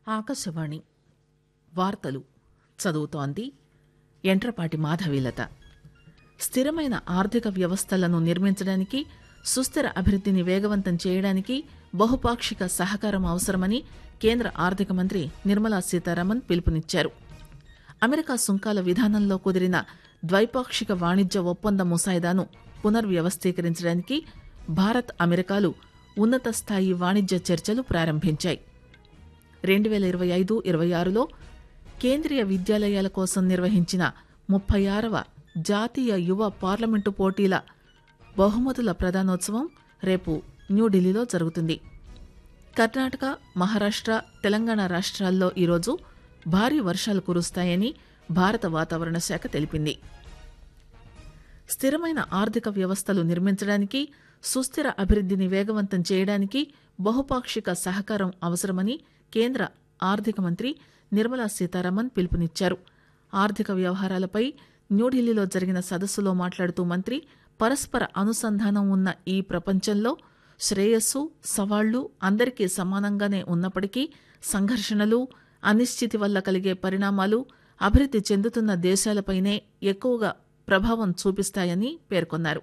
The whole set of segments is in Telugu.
ఆకాశవాణి వార్తలు చదువుతోంది ఎంట్రపాటి మాధవీలత స్థిరమైన ఆర్థిక వ్యవస్థలను నిర్మించడానికి సుస్థిర అభివృద్ధిని వేగవంతం చేయడానికి బహుపాక్షిక సహకారం అవసరమని కేంద్ర ఆర్థిక మంత్రి నిర్మలా సీతారామన్ పిలుపునిచ్చారు అమెరికా సుంకాల విధానంలో కుదిరిన ద్వైపాక్షిక వాణిజ్య ఒప్పంద ముసాయిదాను పునర్వ్యవస్థీకరించడానికి భారత్ అమెరికాలు ఉన్నత స్థాయి వాణిజ్య చర్చలు ప్రారంభించాయి రెండు వేల ఇరవై ఐదు ఇరవై ఆరులో కేంద్రీయ విద్యాలయాల కోసం నిర్వహించిన ముప్పై ఆరవ జాతీయ యువ పార్లమెంటు పోటీల బహుమతుల ప్రదానోత్సవం రేపు న్యూఢిల్లీలో జరుగుతుంది కర్ణాటక మహారాష్ట్ర తెలంగాణ రాష్ట్రాల్లో ఈరోజు భారీ వర్షాలు కురుస్తాయని భారత వాతావరణ శాఖ తెలిపింది స్థిరమైన ఆర్థిక వ్యవస్థలు నిర్మించడానికి సుస్థిర అభివృద్ధిని వేగవంతం చేయడానికి బహుపాక్షిక సహకారం అవసరమని కేంద్ర ఆర్థిక మంత్రి నిర్మలా సీతారామన్ పిలుపునిచ్చారు ఆర్థిక వ్యవహారాలపై న్యూఢిల్లీలో జరిగిన సదస్సులో మాట్లాడుతూ మంత్రి పరస్పర అనుసంధానం ఉన్న ఈ ప్రపంచంలో శ్రేయస్సు సవాళ్లు అందరికీ సమానంగానే ఉన్నప్పటికీ సంఘర్షణలు అనిశ్చితి వల్ల కలిగే పరిణామాలు అభివృద్ధి చెందుతున్న దేశాలపైనే ఎక్కువగా ప్రభావం చూపిస్తాయని పేర్కొన్నారు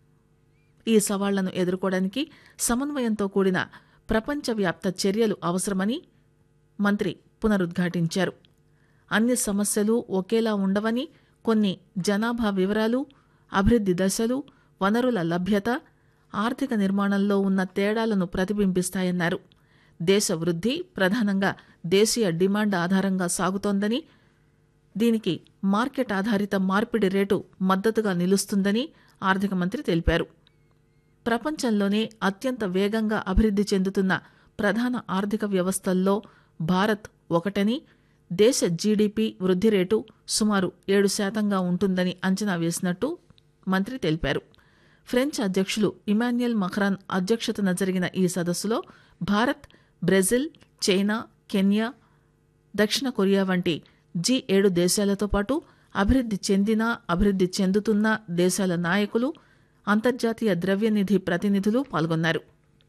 ఈ సవాళ్లను ఎదుర్కోవడానికి సమన్వయంతో కూడిన ప్రపంచవ్యాప్త చర్యలు అవసరమని మంత్రి పునరుద్ఘాటించారు అన్ని సమస్యలు ఒకేలా ఉండవని కొన్ని జనాభా వివరాలు అభివృద్ధి దశలు వనరుల లభ్యత ఆర్థిక నిర్మాణంలో ఉన్న తేడాలను ప్రతిబింబిస్తాయన్నారు దేశ వృద్ధి ప్రధానంగా దేశీయ డిమాండ్ ఆధారంగా సాగుతోందని దీనికి మార్కెట్ ఆధారిత మార్పిడి రేటు మద్దతుగా నిలుస్తుందని ఆర్థిక మంత్రి తెలిపారు ప్రపంచంలోనే అత్యంత వేగంగా అభివృద్ధి చెందుతున్న ప్రధాన ఆర్థిక వ్యవస్థల్లో భారత్ ఒకటని దేశ జీడీపీ వృద్ధి రేటు సుమారు ఏడు శాతంగా ఉంటుందని అంచనా వేసినట్టు మంత్రి తెలిపారు ఫ్రెంచ్ అధ్యక్షులు ఇమాన్యుయల్ మఖ్రాన్ అధ్యక్షతన జరిగిన ఈ సదస్సులో భారత్ బ్రెజిల్ చైనా కెన్యా దక్షిణ కొరియా వంటి జీ ఏడు దేశాలతో పాటు అభివృద్ధి చెందిన అభివృద్ధి చెందుతున్న దేశాల నాయకులు అంతర్జాతీయ ద్రవ్యనిధి ప్రతినిధులు పాల్గొన్నారు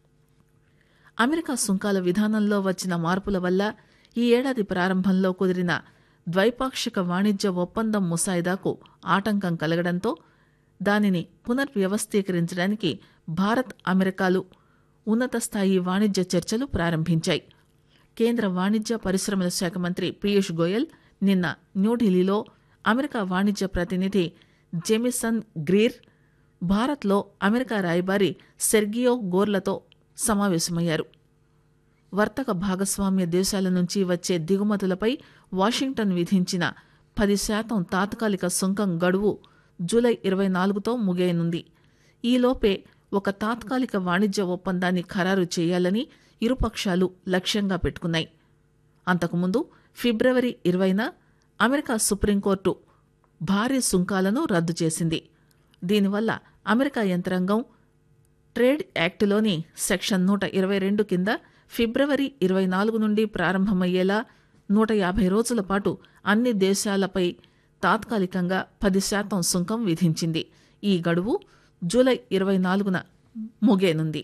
అమెరికా సుంకాల విధానంలో వచ్చిన మార్పుల వల్ల ఈ ఏడాది ప్రారంభంలో కుదిరిన ద్వైపాక్షిక వాణిజ్య ఒప్పందం ముసాయిదాకు ఆటంకం కలగడంతో దానిని పునర్వ్యవస్థీకరించడానికి భారత్ అమెరికాలు ఉన్నత స్థాయి వాణిజ్య చర్చలు ప్రారంభించాయి కేంద్ర వాణిజ్య పరిశ్రమల శాఖ మంత్రి పీయూష్ గోయల్ నిన్న న్యూఢిల్లీలో అమెరికా వాణిజ్య ప్రతినిధి జెమిసన్ గ్రీర్ భారత్లో అమెరికా రాయబారి సెర్గియో గోర్లతో సమావేశమయ్యారు వర్తక భాగస్వామ్య దేశాల నుంచి వచ్చే దిగుమతులపై వాషింగ్టన్ విధించిన పది శాతం తాత్కాలిక సుంకం గడువు జూలై ఇరవై నాలుగుతో ముగియనుంది ఈలోపే ఒక తాత్కాలిక వాణిజ్య ఒప్పందాన్ని ఖరారు చేయాలని ఇరుపక్షాలు లక్ష్యంగా పెట్టుకున్నాయి అంతకుముందు ఫిబ్రవరి ఇరవైన అమెరికా సుప్రీంకోర్టు భారీ సుంకాలను రద్దు చేసింది దీనివల్ల అమెరికా యంత్రాంగం ట్రేడ్ యాక్టులోని సెక్షన్ నూట ఇరవై రెండు కింద ఫిబ్రవరి ఇరవై నాలుగు నుండి ప్రారంభమయ్యేలా నూట యాభై రోజుల పాటు అన్ని దేశాలపై తాత్కాలికంగా పది శాతం సుంకం విధించింది ఈ గడువు జూలై ఇరవై నాలుగున ముగేనుంది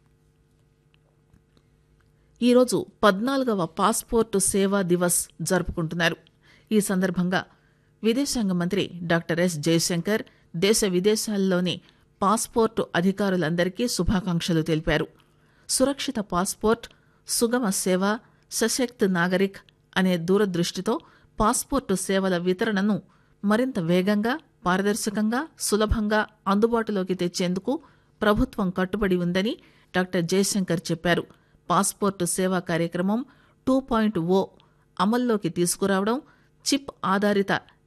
ఈరోజు పద్నాలుగవ పాస్పోర్టు సేవా దివస్ జరుపుకుంటున్నారు ఈ సందర్భంగా విదేశాంగ మంత్రి డాక్టర్ ఎస్ జయశంకర్ దేశ విదేశాల్లోని పాస్పోర్టు అధికారులందరికీ శుభాకాంక్షలు తెలిపారు సురక్షిత పాస్పోర్ట్ సుగమ సేవ సశక్త్ నాగరిక్ అనే దూరదృష్టితో పాస్పోర్టు సేవల వితరణను మరింత వేగంగా పారదర్శకంగా సులభంగా అందుబాటులోకి తెచ్చేందుకు ప్రభుత్వం కట్టుబడి ఉందని డాక్టర్ జయశంకర్ చెప్పారు పాస్పోర్టు సేవా కార్యక్రమం టూ పాయింట్ ఓ అమల్లోకి తీసుకురావడం చిప్ ఆధారిత